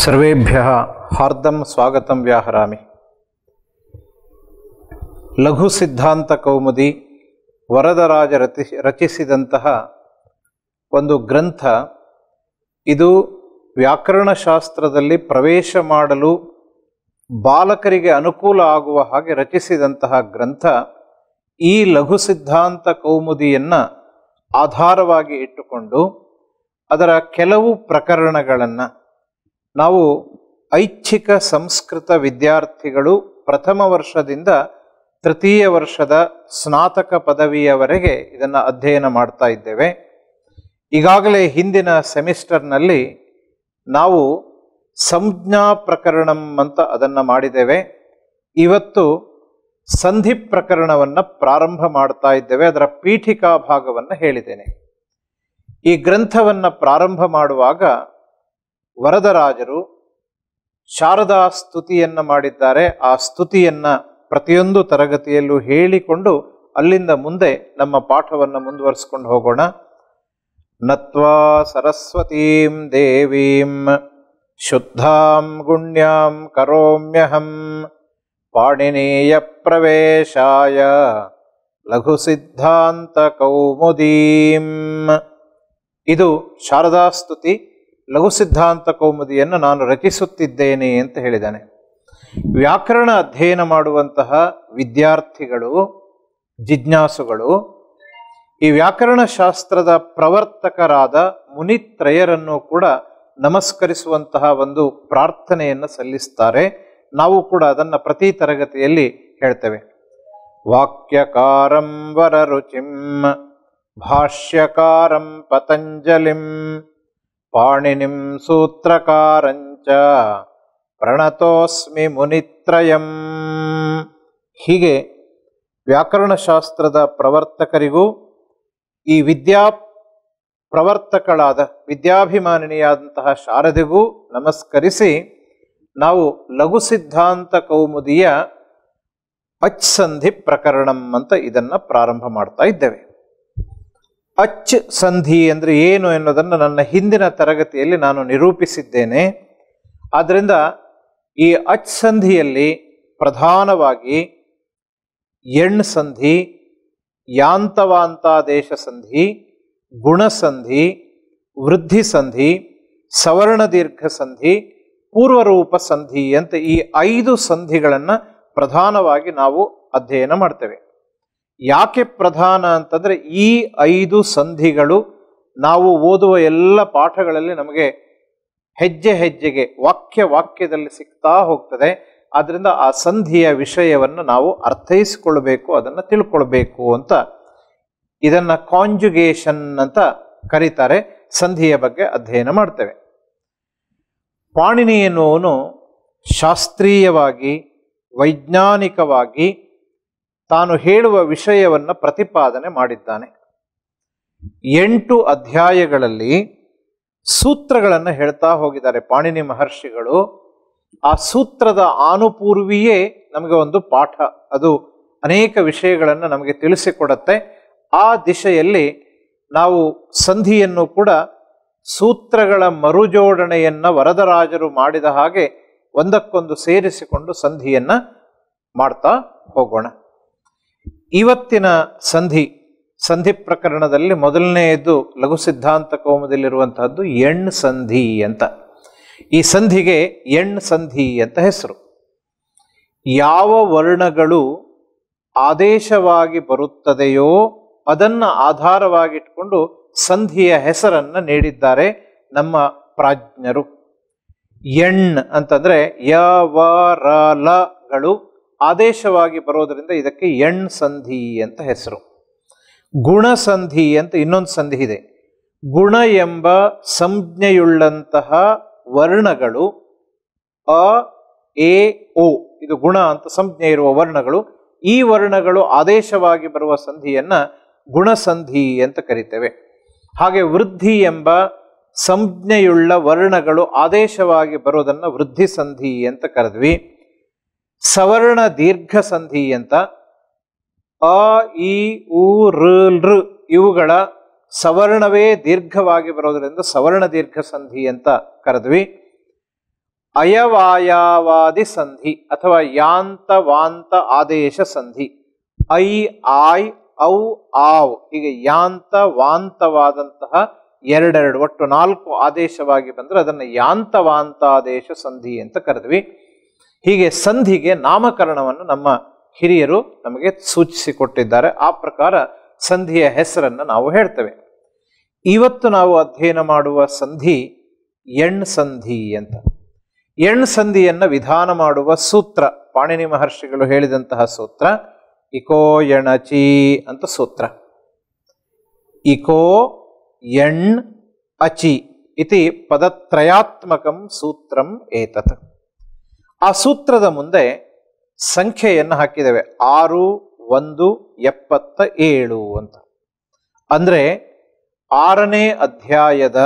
ಸರ್ವೇಭ್ಯಃ ಹಾರ್ದಂ ಸ್ವಾಗತಂ ವ್ಯಾಹರಾಮಿ ಲಘು ಸಿದ್ಧಾಂತ ಕೌಮುದಿ ವರದರಾಜ ರತಿ ರಚಿಸಿದಂತಹ ಒಂದು ಗ್ರಂಥ ಇದು ವ್ಯಾಕರಣಶಾಸ್ತ್ರದಲ್ಲಿ ಪ್ರವೇಶ ಮಾಡಲು ಬಾಲಕರಿಗೆ ಅನುಕೂಲ ಆಗುವ ಹಾಗೆ ರಚಿಸಿದಂತಹ ಗ್ರಂಥ ಈ ಲಘು ಸಿದ್ಧಾಂತ ಕೌಮುದಿಯನ್ನು ಆಧಾರವಾಗಿ ಇಟ್ಟುಕೊಂಡು ಅದರ ಕೆಲವು ಪ್ರಕರಣಗಳನ್ನು ನಾವು ಐಚ್ಛಿಕ ಸಂಸ್ಕೃತ ವಿದ್ಯಾರ್ಥಿಗಳು ಪ್ರಥಮ ವರ್ಷದಿಂದ ತೃತೀಯ ವರ್ಷದ ಸ್ನಾತಕ ಪದವಿಯವರೆಗೆ ಇದನ್ನು ಅಧ್ಯಯನ ಮಾಡ್ತಾ ಇದ್ದೇವೆ ಈಗಾಗಲೇ ಹಿಂದಿನ ಸೆಮಿಸ್ಟರ್ನಲ್ಲಿ ನಾವು ಸಂಜ್ಞಾ ಪ್ರಕರಣಂ ಅಂತ ಅದನ್ನು ಮಾಡಿದ್ದೇವೆ ಇವತ್ತು ಸಂಧಿ ಪ್ರಕರಣವನ್ನು ಪ್ರಾರಂಭ ಮಾಡ್ತಾ ಇದ್ದೇವೆ ಅದರ ಪೀಠಿಕಾ ಭಾಗವನ್ನು ಹೇಳಿದ್ದೇನೆ ಈ ಗ್ರಂಥವನ್ನು ಪ್ರಾರಂಭ ಮಾಡುವಾಗ ವರದರಾಜರು ಶಾರದಾ ಸ್ತುತಿಯನ್ನ ಮಾಡಿದ್ದಾರೆ ಆ ಸ್ತುತಿಯನ್ನ ಪ್ರತಿಯೊಂದು ತರಗತಿಯಲ್ಲೂ ಹೇಳಿಕೊಂಡು ಅಲ್ಲಿಂದ ಮುಂದೆ ನಮ್ಮ ಪಾಠವನ್ನು ಮುಂದುವರಿಸ್ಕೊಂಡು ಹೋಗೋಣ ನತ್ವಾ ಸರಸ್ವತೀಂ ದೇವೀಂ ಶುದ್ಧಾಂ ಗುಣ್ಯಾಂ ಕರೋಮ್ಯಹಂ ಪಾಣಿನೀಯ ಪ್ರವೇಶಾಯ ಲಘು ಸಿದ್ಧಾಂತ ಕೌಮುದೀಂ ಇದು ಶಾರದಾ ಸ್ತುತಿ ಲಘು ಸಿದ್ಧಾಂತ ಕೌಮುದಿಯನ್ನು ನಾನು ರಚಿಸುತ್ತಿದ್ದೇನೆ ಅಂತ ಹೇಳಿದ್ದಾನೆ ವ್ಯಾಕರಣ ಅಧ್ಯಯನ ಮಾಡುವಂತಹ ವಿದ್ಯಾರ್ಥಿಗಳು ಜಿಜ್ಞಾಸುಗಳು ಈ ವ್ಯಾಕರಣ ಶಾಸ್ತ್ರದ ಪ್ರವರ್ತಕರಾದ ಮುನಿತ್ರಯರನ್ನು ಕೂಡ ನಮಸ್ಕರಿಸುವಂತಹ ಒಂದು ಪ್ರಾರ್ಥನೆಯನ್ನು ಸಲ್ಲಿಸ್ತಾರೆ ನಾವು ಕೂಡ ಅದನ್ನು ಪ್ರತಿ ತರಗತಿಯಲ್ಲಿ ಹೇಳ್ತೇವೆ ವಾಕ್ಯಕಾರಂ ವರರುಚಿಂ ಭಾಷ್ಯಕಾರಂ ಪತಂಜಲಿಂ ಪಾಣಿನಿಂ ಸೂತ್ರಕಾರಂಚ ಪ್ರಣತೋಸ್ಮಿ ಮುನಿತ್ರಯಂ ಹೀಗೆ ವ್ಯಾಕರಣಶಾಸ್ತ್ರದ ಪ್ರವರ್ತಕರಿಗೂ ಈ ವಿದ್ಯಾ ಪ್ರವರ್ತಕಳಾದ ವಿದ್ಯಾಭಿಮಾನಿನಿಯಾದಂತಹ ಶಾರದೆಗೂ ನಮಸ್ಕರಿಸಿ ನಾವು ಲಘು ಸಿದ್ಧಾಂತ ಕೌಮುದಿಯ ಅಚ್ ಸಂಧಿ ಪ್ರಕರಣಂ ಅಂತ ಇದನ್ನ ಪ್ರಾರಂಭ ಮಾಡ್ತಾ ಇದ್ದೇವೆ ಅಚ್ ಸಂಧಿ ಅಂದರೆ ಏನು ಎನ್ನುವುದನ್ನು ನನ್ನ ಹಿಂದಿನ ತರಗತಿಯಲ್ಲಿ ನಾನು ನಿರೂಪಿಸಿದ್ದೇನೆ ಆದ್ದರಿಂದ ಈ ಅಚ್ ಸಂಧಿಯಲ್ಲಿ ಪ್ರಧಾನವಾಗಿ ಎಣ್ ಸಂಧಿ ಯಾಂತವಾಂತಾದೇಶ ಸಂಧಿ ಗುಣಸಂಧಿ ವೃದ್ಧಿ ಸಂಧಿ ಸವರ್ಣ ದೀರ್ಘ ಸಂಧಿ ಪೂರ್ವರೂಪ ಸಂಧಿ ಅಂತ ಈ ಐದು ಸಂಧಿಗಳನ್ನು ಪ್ರಧಾನವಾಗಿ ನಾವು ಅಧ್ಯಯನ ಮಾಡ್ತೇವೆ ಯಾಕೆ ಪ್ರಧಾನ ಅಂತಂದ್ರೆ ಈ ಐದು ಸಂಧಿಗಳು ನಾವು ಓದುವ ಎಲ್ಲ ಪಾಠಗಳಲ್ಲಿ ನಮಗೆ ಹೆಜ್ಜೆ ಹೆಜ್ಜೆಗೆ ವಾಕ್ಯ ವಾಕ್ಯದಲ್ಲಿ ಸಿಗ್ತಾ ಹೋಗ್ತದೆ ಆದ್ರಿಂದ ಆ ಸಂಧಿಯ ವಿಷಯವನ್ನು ನಾವು ಅರ್ಥೈಸಿಕೊಳ್ಬೇಕು ಅದನ್ನು ತಿಳ್ಕೊಳ್ಬೇಕು ಅಂತ ಇದನ್ನ ಕಾಂಜುಗೇಷನ್ ಅಂತ ಕರೀತಾರೆ ಸಂಧಿಯ ಬಗ್ಗೆ ಅಧ್ಯಯನ ಮಾಡ್ತೇವೆ ಪಾಣಿನಿ ಎನ್ನುವನು ಶಾಸ್ತ್ರೀಯವಾಗಿ ವೈಜ್ಞಾನಿಕವಾಗಿ ತಾನು ಹೇಳುವ ವಿಷಯವನ್ನು ಪ್ರತಿಪಾದನೆ ಮಾಡಿದ್ದಾನೆ ಎಂಟು ಅಧ್ಯಾಯಗಳಲ್ಲಿ ಸೂತ್ರಗಳನ್ನು ಹೇಳ್ತಾ ಹೋಗಿದ್ದಾರೆ ಪಾಣಿನಿ ಮಹರ್ಷಿಗಳು ಆ ಸೂತ್ರದ ಆನುಪೂರ್ವಿಯೇ ನಮಗೆ ಒಂದು ಪಾಠ ಅದು ಅನೇಕ ವಿಷಯಗಳನ್ನು ನಮಗೆ ತಿಳಿಸಿಕೊಡುತ್ತೆ ಆ ದಿಶೆಯಲ್ಲಿ ನಾವು ಸಂಧಿಯನ್ನು ಕೂಡ ಸೂತ್ರಗಳ ಮರುಜೋಡಣೆಯನ್ನ ವರದರಾಜರು ಮಾಡಿದ ಹಾಗೆ ಒಂದಕ್ಕೊಂದು ಸೇರಿಸಿಕೊಂಡು ಸಂಧಿಯನ್ನ ಮಾಡ್ತಾ ಹೋಗೋಣ ಇವತ್ತಿನ ಸಂಧಿ ಸಂಧಿ ಪ್ರಕರಣದಲ್ಲಿ ಮೊದಲನೆಯದು ಲಘು ಸಿದ್ಧಾಂತ ಕೌಮದಲ್ಲಿರುವಂತಹದ್ದು ಎಣ್ ಸಂಧಿ ಅಂತ ಈ ಸಂಧಿಗೆ ಎಣ್ ಸಂಧಿ ಅಂತ ಹೆಸರು ಯಾವ ವರ್ಣಗಳು ಆದೇಶವಾಗಿ ಬರುತ್ತದೆಯೋ ಅದನ್ನು ಆಧಾರವಾಗಿಟ್ಕೊಂಡು ಸಂಧಿಯ ಹೆಸರನ್ನು ನೀಡಿದ್ದಾರೆ ನಮ್ಮ ಪ್ರಾಜ್ಞರು ಎಣ್ ಅಂತಂದ್ರೆ ಯ ವ ರ ಲಗಳು ಆದೇಶವಾಗಿ ಬರೋದರಿಂದ ಇದಕ್ಕೆ ಎಣ್ ಸಂಧಿ ಅಂತ ಹೆಸರು ಗುಣಸಂಧಿ ಅಂತ ಇನ್ನೊಂದು ಸಂಧಿ ಇದೆ ಗುಣ ಎಂಬ ಸಂಜ್ಞೆಯುಳ್ಳಂತಹ ವರ್ಣಗಳು ಅ ಎ ಓ ಇದು ಗುಣ ಅಂತ ಸಂಜ್ಞೆ ಇರುವ ವರ್ಣಗಳು ಈ ವರ್ಣಗಳು ಆದೇಶವಾಗಿ ಬರುವ ಸಂಧಿಯನ್ನ ಗುಣಸಂಧಿ ಅಂತ ಕರಿತೇವೆ ಹಾಗೆ ವೃದ್ಧಿ ಎಂಬ ಸಂಜ್ಞೆಯುಳ್ಳ ವರ್ಣಗಳು ಆದೇಶವಾಗಿ ಬರೋದನ್ನ ವೃದ್ಧಿ ಸಂಧಿ ಅಂತ ಕರೆದ್ವಿ ಸವರ್ಣ ದೀರ್ಘ ಸಂಧಿ ಅಂತ ಅ ಇ ಉ ಋ ಲೃ ಇವುಗಳ ಸವರ್ಣವೇ ದೀರ್ಘವಾಗಿ ಬರೋದರಿಂದ ಸವರ್ಣ ದೀರ್ಘ ಸಂಧಿ ಅಂತ ಕರೆದ್ವಿ ಅಯವಾಯಾವಾದಿ ಸಂಧಿ ಅಥವಾ ಯಾಂತ ವಾಂತ ಆದೇಶ ಸಂಧಿ ಐ ಆಯ್ ಔ ಆವ್ ಹೀಗೆ ಯಾಂತ ವಾಂತವಾದಂತಹ ಎರಡೆರಡು ಒಟ್ಟು ನಾಲ್ಕು ಆದೇಶವಾಗಿ ಬಂದ್ರೆ ಅದನ್ನು ಯಾಂತವಾಂತಾದೇಶ ಸಂಧಿ ಅಂತ ಕರೆದ್ವಿ ಹೀಗೆ ಸಂಧಿಗೆ ನಾಮಕರಣವನ್ನು ನಮ್ಮ ಹಿರಿಯರು ನಮಗೆ ಸೂಚಿಸಿಕೊಟ್ಟಿದ್ದಾರೆ ಆ ಪ್ರಕಾರ ಸಂಧಿಯ ಹೆಸರನ್ನು ನಾವು ಹೇಳ್ತೇವೆ ಇವತ್ತು ನಾವು ಅಧ್ಯಯನ ಮಾಡುವ ಸಂಧಿ ಎಣ್ ಸಂಧಿ ಅಂತ ಎಣ್ ಸಂಧಿಯನ್ನು ವಿಧಾನ ಮಾಡುವ ಸೂತ್ರ ಪಾಣಿನಿ ಮಹರ್ಷಿಗಳು ಹೇಳಿದಂತಹ ಸೂತ್ರ ಇಕೋ ಎಣಚಿ ಅಂತ ಸೂತ್ರ ಇಕೋ ಎಣ್ ಅಚಿ ಇತಿ ಪದತ್ರಯಾತ್ಮಕಂ ಸೂತ್ರಂ ಏತತ್ ಆ ಸೂತ್ರದ ಮುಂದೆ ಸಂಖ್ಯೆಯನ್ನು ಹಾಕಿದ್ದೇವೆ ಆರು ಒಂದು ಎಪ್ಪತ್ತ ಏಳು ಅಂತ ಅಂದ್ರೆ ಆರನೇ ಅಧ್ಯಾಯದ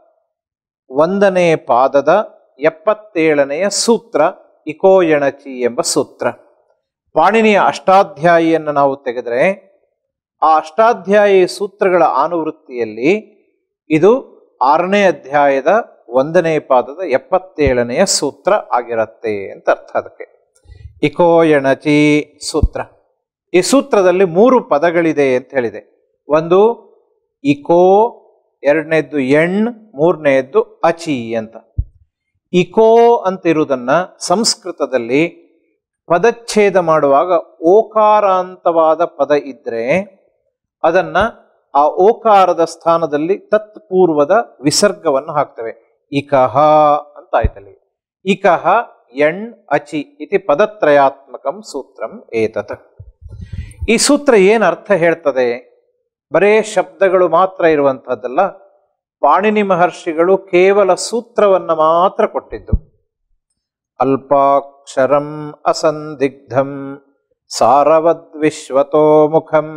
ಒಂದನೇ ಪಾದದ ಎಪ್ಪತ್ತೇಳನೆಯ ಸೂತ್ರ ಇಕೋ ಎಣಚಿ ಎಂಬ ಸೂತ್ರ ಪಾಣಿನಿಯ ಅಷ್ಟಾಧ್ಯಾಯಿಯನ್ನು ನಾವು ತೆಗೆದರೆ ಆ ಅಷ್ಟಾಧ್ಯಾಯಿ ಸೂತ್ರಗಳ ಆನುವೃತ್ತಿಯಲ್ಲಿ ಇದು ಆರನೇ ಅಧ್ಯಾಯದ ಒಂದನೇ ಪಾದದ ಎಪ್ಪತ್ತೇಳನೆಯ ಸೂತ್ರ ಆಗಿರತ್ತೆ ಅಂತ ಅರ್ಥ ಅದಕ್ಕೆ ಇಕೋ ಎಣಚಿ ಸೂತ್ರ ಈ ಸೂತ್ರದಲ್ಲಿ ಮೂರು ಪದಗಳಿದೆ ಅಂತ ಹೇಳಿದೆ ಒಂದು ಇಕೋ ಎರಡನೇದ್ದು ಎಣ್ ಮೂರನೆಯದ್ದು ಅಚಿ ಅಂತ ಇಕೋ ಅಂತ ಇರುವುದನ್ನ ಸಂಸ್ಕೃತದಲ್ಲಿ ಪದಚ್ಛೇದ ಮಾಡುವಾಗ ಓಕಾರಾಂತವಾದ ಪದ ಇದ್ರೆ ಅದನ್ನ ಆ ಓಕಾರದ ಸ್ಥಾನದಲ್ಲಿ ತತ್ಪೂರ್ವದ ವಿಸರ್ಗವನ್ನು ಹಾಕ್ತೇವೆ ಇಕಹ ಅಂತ ಆಯ್ತಲ್ಲಿ ಇಕಹ ಎಣ್ ಅಚಿ ಇತಿ ಪದತ್ರಯಾತ್ಮಕಂ ಸೂತ್ರಂ ಏತತ್ ಈ ಸೂತ್ರ ಏನು ಅರ್ಥ ಹೇಳ್ತದೆ ಬರೇ ಶಬ್ದಗಳು ಮಾತ್ರ ಇರುವಂತಹದ್ದಲ್ಲ ಪಾಣಿನಿ ಮಹರ್ಷಿಗಳು ಕೇವಲ ಸೂತ್ರವನ್ನ ಮಾತ್ರ ಕೊಟ್ಟಿದ್ದು ಅಲ್ಪಾಕ್ಷರಂ ಅಸಂದಿಗ್ಧಂ ಸಾರವದ್ವಿಶ್ವತೋ ಮುಖಂ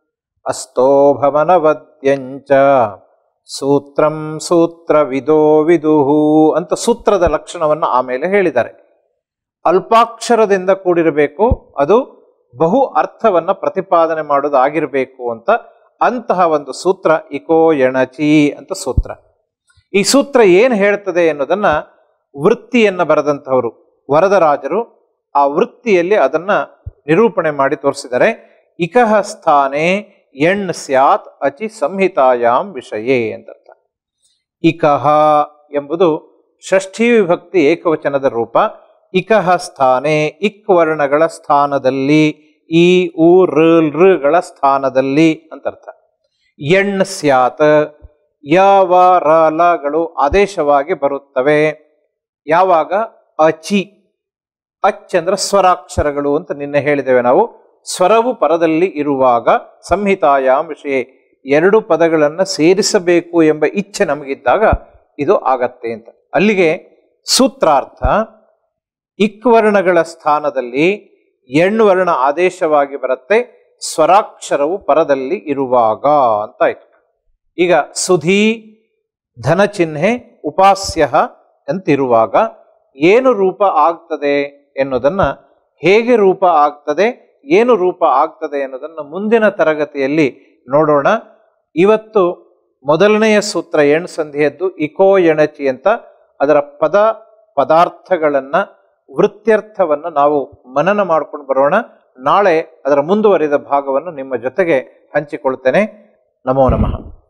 ಅಸ್ತೋಭವನವದ್ಯಂಚ ಸೂತ್ರಂ ಸೂತ್ರವಿದೋ ವಿದುಹು ಅಂತ ಸೂತ್ರದ ಲಕ್ಷಣವನ್ನು ಆಮೇಲೆ ಹೇಳಿದ್ದಾರೆ ಅಲ್ಪಾಕ್ಷರದಿಂದ ಕೂಡಿರಬೇಕು ಅದು ಬಹು ಅರ್ಥವನ್ನ ಪ್ರತಿಪಾದನೆ ಮಾಡೋದಾಗಿರಬೇಕು ಅಂತ ಅಂತಹ ಒಂದು ಸೂತ್ರ ಇಕೋ ಎಣಚಿ ಅಂತ ಸೂತ್ರ ಈ ಸೂತ್ರ ಏನು ಹೇಳ್ತದೆ ಅನ್ನೋದನ್ನ ವೃತ್ತಿಯನ್ನ ಬರೆದಂತಹವರು ವರದರಾಜರು ಆ ವೃತ್ತಿಯಲ್ಲಿ ಅದನ್ನ ನಿರೂಪಣೆ ಮಾಡಿ ತೋರಿಸಿದ್ದಾರೆ ಇಕಹ ಸ್ಥಾನೆ ಎಣ್ ಸ್ಯಾತ್ ಅಚಿ ಸಂಹಿತಾಯಾಮ್ ವಿಷಯೇ ಅಂತ ಅರ್ಥ ಇಕಹ ಎಂಬುದು ಷಷ್ಠಿ ವಿಭಕ್ತಿ ಏಕವಚನದ ರೂಪ ಇಕಹ ಸ್ಥಾನೆ ಇಕ್ ವರ್ಣಗಳ ಸ್ಥಾನದಲ್ಲಿ ಈ ಉ ಋಗಳ ಸ್ಥಾನದಲ್ಲಿ ಅಂತ ಅರ್ಥ ಎಣ್ ಸ್ಯಾತ್ ಯಾವ ರ ಲಗಳು ಆದೇಶವಾಗಿ ಬರುತ್ತವೆ ಯಾವಾಗ ಅಚಿ ಅಚ್ ಅಂದ್ರೆ ಸ್ವರಾಕ್ಷರಗಳು ಅಂತ ನಿನ್ನೆ ಹೇಳಿದ್ದೇವೆ ನಾವು ಸ್ವರವು ಪರದಲ್ಲಿ ಇರುವಾಗ ಸಂಹಿತಾಯಾಮ್ ವಿಷಯ ಎರಡು ಪದಗಳನ್ನು ಸೇರಿಸಬೇಕು ಎಂಬ ಇಚ್ಛೆ ನಮಗಿದ್ದಾಗ ಇದು ಆಗತ್ತೆ ಅಂತ ಅಲ್ಲಿಗೆ ಸೂತ್ರಾರ್ಥ ಇಕ್ವರ್ಣಗಳ ಸ್ಥಾನದಲ್ಲಿ ಎಣ್ಣುವರ್ಣ ಆದೇಶವಾಗಿ ಬರುತ್ತೆ ಸ್ವರಾಕ್ಷರವು ಪರದಲ್ಲಿ ಇರುವಾಗ ಅಂತಾಯ್ತು ಈಗ ಸುಧಿ ಧನಚಿಹ್ನೆ ಉಪಾಸ್ಯ ಅಂತಿರುವಾಗ ಏನು ರೂಪ ಆಗ್ತದೆ ಎನ್ನುವುದನ್ನ ಹೇಗೆ ರೂಪ ಆಗ್ತದೆ ಏನು ರೂಪ ಆಗ್ತದೆ ಎನ್ನುವುದನ್ನು ಮುಂದಿನ ತರಗತಿಯಲ್ಲಿ ನೋಡೋಣ ಇವತ್ತು ಮೊದಲನೆಯ ಸೂತ್ರ ಎಣ್ ಸಂಧಿಯದ್ದು ಇಕೋ ಎಣಚಿ ಅಂತ ಅದರ ಪದ ಪದಾರ್ಥಗಳನ್ನ ವೃತ್ಯರ್ಥವನ್ನ ನಾವು ಮನನ ಮಾಡ್ಕೊಂಡು ಬರೋಣ ನಾಳೆ ಅದರ ಮುಂದುವರಿದ ಭಾಗವನ್ನು ನಿಮ್ಮ ಜೊತೆಗೆ ಹಂಚಿಕೊಳ್ತೇನೆ ನಮೋ ನಮಃ